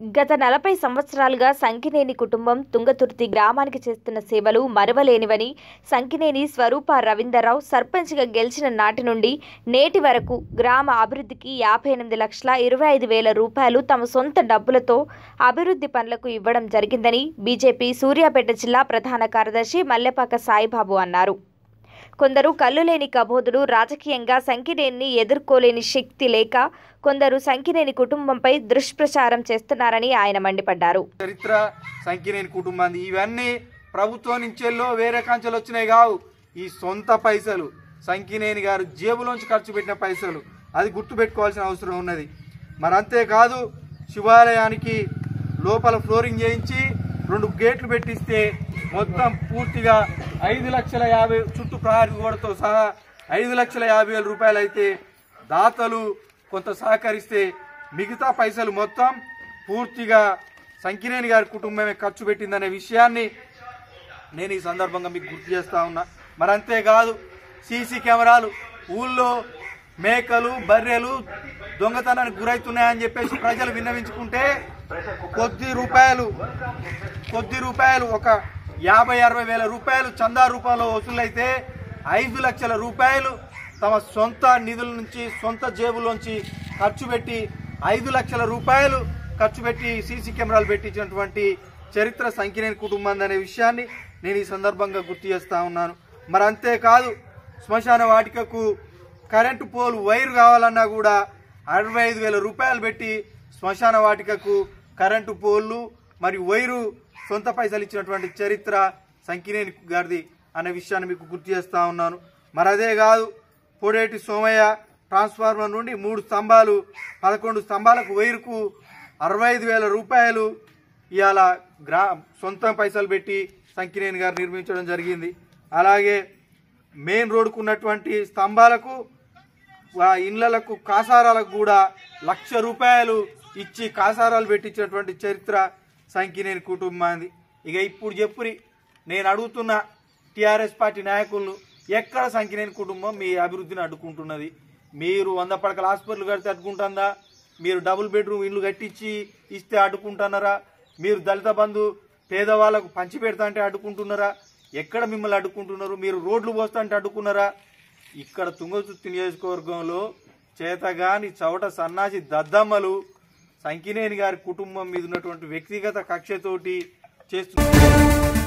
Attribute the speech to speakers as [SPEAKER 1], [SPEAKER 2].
[SPEAKER 1] గత నలభై సంవత్సరాలుగా సంకినేని కుటుంబం తుంగతుర్తి గ్రామానికి చేస్తున్న సేవలు మరవలేనివని సంకినేని స్వరూప రవీందర్రావు సర్పంచ్గా గెలిచిన నాటి నుండి నేటి వరకు గ్రామ అభివృద్ధికి యాభై ఎనిమిది లక్షల ఇరవై ఐదు వేల రూపాయలు తమ సొంత డబ్బులతో అభివృద్ధి పనులకు ఇవ్వడం జరిగిందని బీజేపీ సూర్యాపేట జిల్లా ప్రధాన కార్యదర్శి మల్లెపాక సాయిబాబు అన్నారు కొందరు కళ్ళు లేని కబోదులు రాజకీయంగా సంకినేని ఎదుర్కోలేని శక్తి లేక కొందరు సంకినేని కుటుంబంపై దుష్ప్రచారం చేస్తున్నారని ఆయన మండిపడ్డారు
[SPEAKER 2] చరిత్ర సంఖ్యనేని కుటుంబాన్ని ఇవన్నీ ప్రభుత్వం నుంచెల్లో వేరే కంచెలు వచ్చినాయి కావు ఈ సొంత పైసలు సంఖ్యనేని గారు జేబులోంచి ఖర్చు పెట్టిన పైసలు అది గుర్తుపెట్టుకోవాల్సిన అవసరం ఉన్నది మరి అంతేకాదు శివాలయానికి లోపల ఫ్లోరింగ్ చేయించి రెండు గేట్లు పెట్టిస్తే మొత్తం పూర్తిగా ఐదు లక్షల యాభై చుట్టూ ప్రహారీ గోడతో సహా ఐదు లక్షల యాభై వేల రూపాయలు అయితే దాతలు కొంత సహకరిస్తే మిగతా పైసలు మొత్తం పూర్తిగా సంకినేని గారి కుటుంబమే ఖర్చు పెట్టిందనే విషయాన్ని నేను ఈ సందర్భంగా మీకు గుర్తు చేస్తా ఉన్నా మరి అంతేకాదు సీసీ కెమెరాలు ఊళ్ళో మేకలు బర్రెలు దొంగతనానికి గురవుతున్నాయని చెప్పేసి ప్రజలు విన్నవించుకుంటే కొద్ది రూపాయలు కొద్ది రూపాయలు ఒక యాభై అరవై వేల రూపాయలు చందా రూపాయలు వసూలైతే ఐదు లక్షల రూపాయలు తమ సొంత నిధుల నుంచి సొంత జేబులోంచి ఖర్చు పెట్టి ఐదు లక్షల రూపాయలు ఖర్చు పెట్టి సీసీ కెమెరాలు పెట్టించినటువంటి చరిత్ర సంఖ్యలేని కుటుంబం అనే విషయాన్ని నేను ఈ సందర్భంగా గుర్తు చేస్తా ఉన్నాను మరి అంతేకాదు శ్మశాన వాటికకు కరెంటు పోలు వైర్ కావాలన్నా కూడా అరవై ఐదు వేల రూపాయలు పెట్టి శ్మశాన వాటికకు కరెంటు పోల్లు మరియు వైరు సొంత పైసలు ఇచ్చినటువంటి చరిత్ర సంకినేని గారిది అనే విషయాన్ని మీకు గుర్తు చేస్తా ఉన్నాను మరి అదే కాదు పొడేటి సోమయ్య ట్రాన్స్ఫార్మర్ నుండి మూడు స్తంభాలు పదకొండు స్తంభాలకు వైరుకు అరవై ఐదు వేల రూపాయలు ఇవాళ గ్రా సొంత పైసలు పెట్టి సంకినేని గారు నిర్మించడం జరిగింది అలాగే మెయిన్ రోడ్కు ఉన్నటువంటి స్తంభాలకు ఆ ఇండ్లకు కాసారాలకు కూడా లక్ష రూపాయలు ఇచ్చి కాసారాలు పెట్టించినటువంటి చరిత్ర సంకినేని కుటుంబాన్ని ఇక ఇప్పుడు చెప్పురి నేను అడుగుతున్న టిఆర్ఎస్ పార్టీ నాయకులను ఎక్కడ సంకినేని కుటుంబం మీ అభివృద్ధిని అడ్డుకుంటున్నది మీరు వంద పడకల హాస్పిటల్ కడితే అడ్డుకుంటుందా మీరు డబుల్ బెడ్రూమ్ ఇల్లు కట్టించి ఇస్తే అడ్డుకుంటున్నారా మీరు దళిత బంధు పేదవాళ్ళకు పంచి పెడతా అంటే అడ్డుకుంటున్నారా ఎక్కడ మిమ్మల్ని అడ్డుకుంటున్నారు మీరు రోడ్లు పోస్తా అంటే అడ్డుకున్నారా ఇక్కడ తుంగతుర్తి నియోజకవర్గంలో చేతగాని చవట సన్నాసి దద్దమ్మలు సంకినేని గారి కుటుంబం మీద ఉన్నటువంటి వ్యక్తిగత కక్షతోటి చేస్తున్నారు